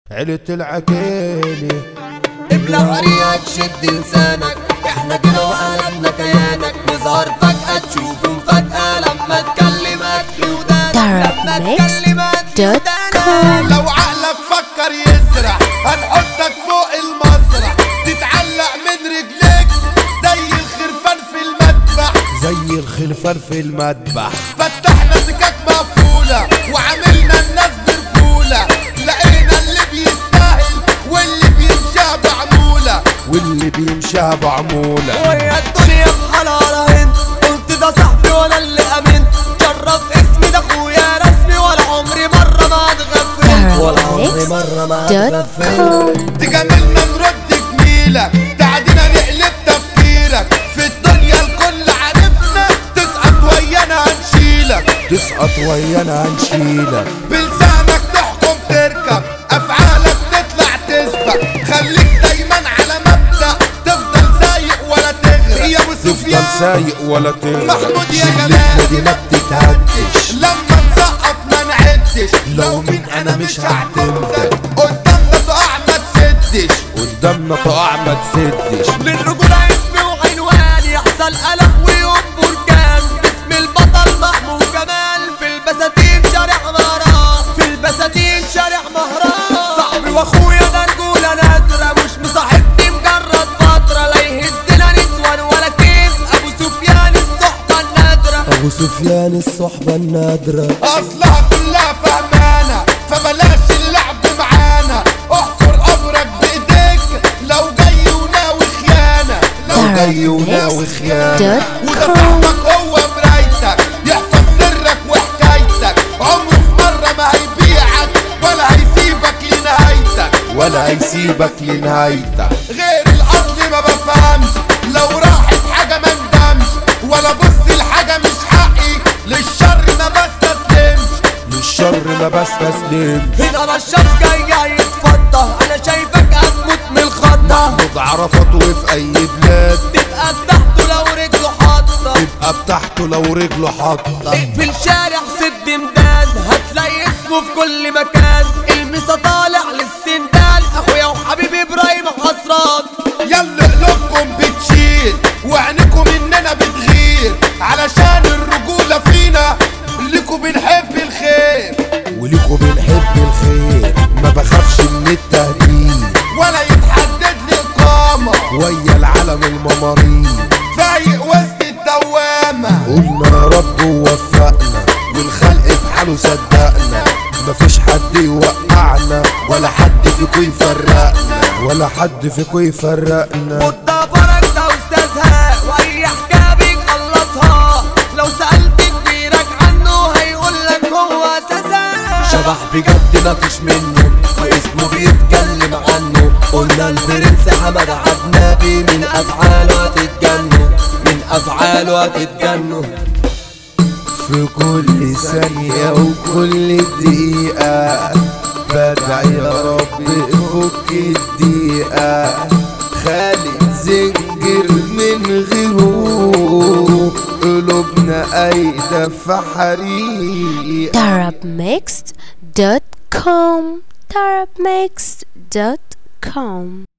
عيلة العكيلي ابلع ريقك شد لسانك احنا كده وقلبنا كيانك نظهر فجأة تشوفهم فجأة لما تكلمك في ودانك لما تكلمك في ودانك لو عقلك فكر يسرح هنحطك فوق المسرح تتعلق من رجليك زي الخرفان في المذبح زي الخرفان في المذبح فتحنا سكاك مقفولة وعملنا الناس برجولة لقينا اللي بيستاهل واللي بيمشيها بعمولة واللي بيمشيها بعمولة وهي الدنيا بحالها رهن قلت ده صاحبي وانا اللي امنت شرف اسمي ده اخويا رسمي ولا عمري مرة ما اتغفلت ولا عمري مرة ما اتغفلت تجاملنا نرد جميلة تعدينا نقلب تفكيرك في الدنيا الكل عارفنا تسقط ويانا هنشيلك تسقط ويانا هنشيلك بلسانك تحكم تركب افعالك تطلع تسبق خليك دايما على مبدأ تفضل سايق ولا تغرق يا ابو سفيان تفضل سايق ولا تغرق محمود يا جمال ما بتتهدش لما نسقط ما نعدش لو مين انا مش هعتمدك قدامنا تقع ما تسدش قدامنا تقع ما تسدش للرجولة اسمي وعنوان يحصل قلق ويوم بركان باسم البطل محمود جمال في البساتين شارع مهران في البساتين شارع مهران صاحبي واخويا ده رجولة نادرة مش مصاحبني مجرد فترة لا يهزنا نسوان ولا كيف ابو سفيان الصحبة النادرة ابو سفيان الصحبة النادرة اصلها كلها فهمانة فبلاش اللعب معانا احفر قبرك بايديك لو جاي وناوي خيانة لو جاي وناوي خيانة وده صاحبك هو مرايتك يحفظ سرك وحكايتك عمره في مرة ما هيبيعك ولا هيسيبك لنهايتك ولا هيسيبك لنهايتك غير الاصل ما بفهمش لو راحت حاجة ما ندمش ولا بص الحاجة مش حقي للشر ما بستسلمش للشر ما بستسلمش هنا رشاش جاي يتفضى انا شايفك هتموت من الخضة محمود عرفته في اي بلاد تبقى تحته لو رجله حاطة تبقى بتاعته لو رجله حاطة اقفل شارع سد مداد هتلاقي اسمه في كل مكان المسا طالع للسندان اخويا وحبيبي ابراهيم حسران يلا قلوبكم بتشيل وعينكم مننا بتغير علشان الرجولة فينا ليكوا بنحب الخير وليكوا بنحب الخير ما بخافش من التهديد ولا يتحدد لي إقامة ويا العالم الممارين فايق وسط الدوامة قلنا يا رب ووفقنا والخلق بحاله صدقنا مفيش حد يوقعنا ولا حد فيكو يفرقنا ولا حد فيكو يفرقنا مدة فرج ده استاذها واي حكايه بيخلصها لو سالت كبيرك عنه هيقولك هو اساسها شبح بجد مفيش منه واسمه بيتكلم عنه قلنا البرنس حمد عدنابي من افعاله هتتجنوا من افعاله هتتجنوا في كل ثانية وكل دقيقة بدعي يا رب فك الدقيقة خالد زنجر من غيره قلوبنا قايدة في حريقة Arabmixed.com Arabmixed.com